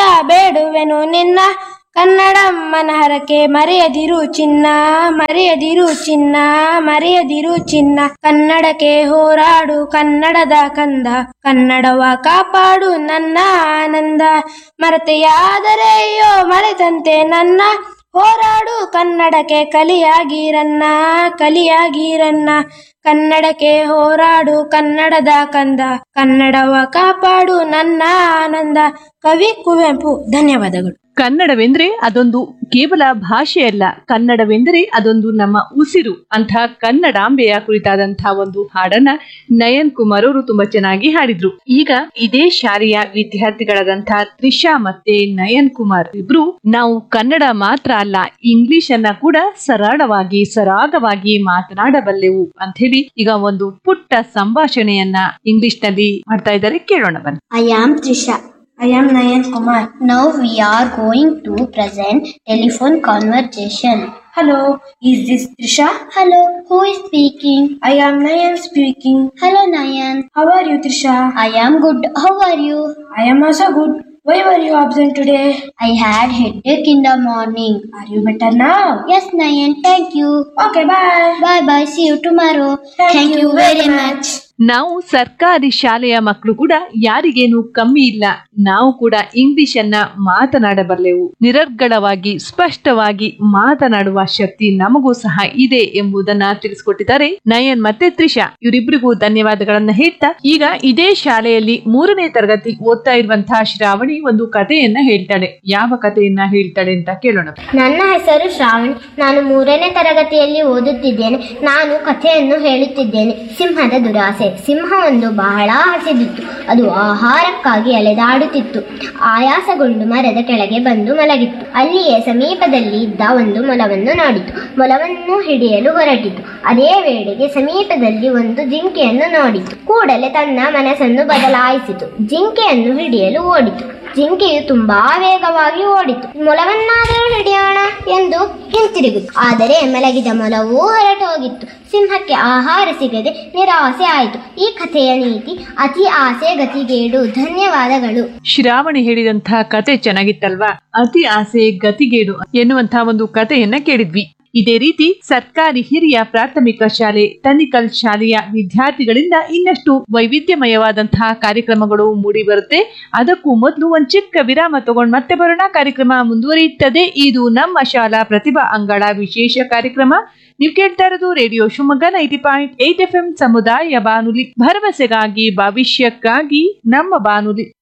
ಬೇಡುವೆನು ನಿನ್ನ ಕನ್ನಡಮ್ಮನ ಹರಕೆ ಮರೆಯದಿರು ಚಿನ್ನ ಮರೆಯದಿರು ಚಿನ್ನ ಮರೆಯದಿರು ಚಿನ್ನ ಕನ್ನಡಕ್ಕೆ ಹೋರಾಡು ಕನ್ನಡದ ಕಂದ ಕನ್ನಡವ ಕಾಪಾಡು ನನ್ನ ಆನಂದ ಮರೆತೆಯಾದರೆ ಅಯ್ಯೋ ಮರೆತಂತೆ ನನ್ನ ಹೋರಾಡು ಕನ್ನಡಕ್ಕೆ ಕಲಿಯಾಗಿರನ್ನ ಕಲಿಯಾಗಿರನ್ನ ಕನ್ನಡಕ್ಕೆ ಹೋರಾಡು ಕನ್ನಡದ ಕಂದ ಕನ್ನಡವ ಕಾಪಾಡು ನನ್ನ ಆನಂದ ಕವಿ ಕುವೆಂಪು ಧನ್ಯವಾದಗಳು ಕನ್ನಡವೆಂದ್ರೆ ಅದೊಂದು ಕೇವಲ ಭಾಷೆಯಲ್ಲ ಕನ್ನಡವೆಂದರೆ ಅದೊಂದು ನಮ್ಮ ಉಸಿರು ಅಂತ ಕನ್ನಡಾಂಬೆಯ ಕುರಿತಾದಂತಹ ಒಂದು ಹಾಡನ್ನ ನಯನ್ ಕುಮಾರ್ ಅವರು ತುಂಬಾ ಚೆನ್ನಾಗಿ ಹಾಡಿದ್ರು ಈಗ ಇದೇ ಶಾಲೆಯ ವಿದ್ಯಾರ್ಥಿಗಳಾದಂತಹ ತ್ರಿಷಾ ಮತ್ತೆ ನಯನ್ ಕುಮಾರ್ ಇಬ್ರು ನಾವು ಕನ್ನಡ ಮಾತ್ರ ಅಲ್ಲ ಇಂಗ್ಲಿಷ್ ಅನ್ನ ಕೂಡ ಸರಳವಾಗಿ ಸರಾಗವಾಗಿ ಮಾತನಾಡಬಲ್ಲೆವು ಅಂತ ಹೇಳಿ ಈಗ ಒಂದು ಪುಟ್ಟ ಸಂಭಾಷಣೆಯನ್ನ ಇಂಗ್ಲಿಷ್ ನಲ್ಲಿ ಮಾಡ್ತಾ ಇದ್ದಾರೆ ಕೇಳೋಣ ಬನ್ನಿ I am Trisha. I am Nayan Kumar Now we are going to present telephone conversation. Hello is this Trisha Hello, who is speaking? I am Nayan speaking Hello, Nayan. How are you Trisha I am good. How are you? I am also good why were you absent today I had headache in the morning. Are you better now Yes, Nayan. Thank you. Okay bye Bye bye. See you tomorrow. Thank you very much. ನಾವು ಸರ್ಕಾರಿ ಶಾಲೆಯ ಮಕ್ಕಳು ಕೂಡ ಯಾರಿಗೇನು ಕಮ್ಮಿ ಇಲ್ಲ ನಾವು ಕೂಡ English ಅನ್ನ ಮಾತನಾಡಬಲ್ಲೆವು ನಿರರ್ಗಳವಾಗಿ ಸ್ಪಷ್ಟವಾಗಿ ಮಾತನಾಡುವ ಶಕ್ತಿ ನಮಗೂ ಸಹ ಇದೆ ಎಂಬುದನ್ನ ತಿಳಿಸ್ಕೊಟ್ಟಿದ್ದಾರೆ ನಯನ್ ಮತ್ತೆ ತ್ರಿಷಾ ಇವರಿಬ್ಬರಿಗೂ ಧನ್ಯವಾದಗಳನ್ನ ಹೇಳ್ತಾ ಈಗ ಇದೇ ಶಾಲೆಯಲ್ಲಿ ಮೂರನೇ ತರಗತಿ ಓದ್ತಾ ಇರುವಂತಹ ಶ್ರಾವಣಿ ಒಂದು ಕಥೆಯನ್ನ ಹೇಳ್ತಾಳೆ ಯಾವ ಕಥೆಯನ್ನ ಹೇಳ್ತಾಳೆ ಅಂತ ಕೇಳೋಣ ನನ್ನ ಹೆಸರು ಶ್ರಾವಣ್ ನಾನು ಮೂರನೇ ತರಗತಿಯಲ್ಲಿ ಓದುತ್ತಿದ್ದೇನೆ ನಾನು ಕಥೆಯನ್ನು ಹೇಳುತ್ತಿದ್ದೇನೆ ಸಿಂಹದ ದುರಾಸೆ ಸಿಂಹವೊಂದು ಬಹಳ ಹಸಿದಿತ್ತು ಅದು ಆಹಾರಕ್ಕಾಗಿ ಅಲೆದಾಡುತ್ತಿತ್ತು ಆಯಾಸಗೊಂಡು ಮರದ ಕೆಳಗೆ ಬಂದು ಮಲಗಿತ್ತು ಅಲ್ಲಿಯೇ ಸಮೀಪದಲ್ಲಿ ಇದ್ದ ಒಂದು ಮೊಲವನ್ನು ನೋಡಿತು ಮೊಲವನ್ನು ಹಿಡಿಯಲು ಹೊರಟಿತು ಅದೇ ವೇಳೆಗೆ ಸಮೀಪದಲ್ಲಿ ಒಂದು ಜಿಂಕೆಯನ್ನು ನೋಡಿತು ಕೂಡಲೇ ತನ್ನ ಮನಸ್ಸನ್ನು ಬದಲಾಯಿಸಿತು ಜಿಂಕೆಯನ್ನು ಹಿಡಿಯಲು ಓಡಿತು ಜಿಂಕೆಯು ತುಂಬಾ ವೇಗವಾಗಿ ಓಡಿತು ಮೊಲವನ್ನಾದರೂ ಹಿಡಿಯೋಣ ಎಂದು ಹಿಂತಿರುಗಿತು ಆದರೆ ಮಲಗಿದ ಮೊಲವೂ ಹೊರಟು ಹೋಗಿತ್ತು ಸಿಂಹಕ್ಕೆ ಆಹಾರ ಸಿಗದೆ ನಿರಾಸೆ ಆಯಿತು ಈ ಕಥೆಯ ನೀತಿ ಅತಿ ಆಸೆ ಗತಿಗೇಡು ಧನ್ಯವಾದಗಳು ಶ್ರಾವಣಿ ಹೇಳಿದಂತಹ ಕತೆ ಚೆನ್ನಾಗಿತ್ತಲ್ವಾ ಅತಿ ಆಸೆ ಗತಿಗೇಡು ಎನ್ನುವಂತಹ ಒಂದು ಕಥೆಯನ್ನ ಕೇಳಿದ್ವಿ ಇದೇ ರೀತಿ ಸರ್ಕಾರಿ ಹಿರಿಯ ಪ್ರಾಥಮಿಕ ಶಾಲೆ ಟನಿಕಲ್ ಶಾಲೆಯ ವಿದ್ಯಾರ್ಥಿಗಳಿಂದ ಇನ್ನಷ್ಟು ವೈವಿಧ್ಯಮಯವಾದಂತಹ ಕಾರ್ಯಕ್ರಮಗಳು ಮೂಡಿ ಬರುತ್ತೆ ಅದಕ್ಕೂ ಮೊದಲು ಒಂದ್ ಚಿಕ್ಕ ವಿರಾಮ ತಗೊಂಡ್ ಮತ್ತೆ ಬರೋಣ ಕಾರ್ಯಕ್ರಮ ಮುಂದುವರಿಯುತ್ತದೆ ಇದು ನಮ್ಮ ಶಾಲಾ ಪ್ರತಿಭಾ ಅಂಗಳ ವಿಶೇಷ ಕಾರ್ಯಕ್ರಮ ನೀವು ಕೇಳ್ತಾ ಇರೋದು radio Shivamogga ninety point eight F M ಸಮುದಾಯ ಬಾನುಲಿ ಭರವಸೆಗಾಗಿ ಭವಿಷ್ಯಕ್ಕಾಗಿ ನಮ್ಮ ಬಾನುಲಿ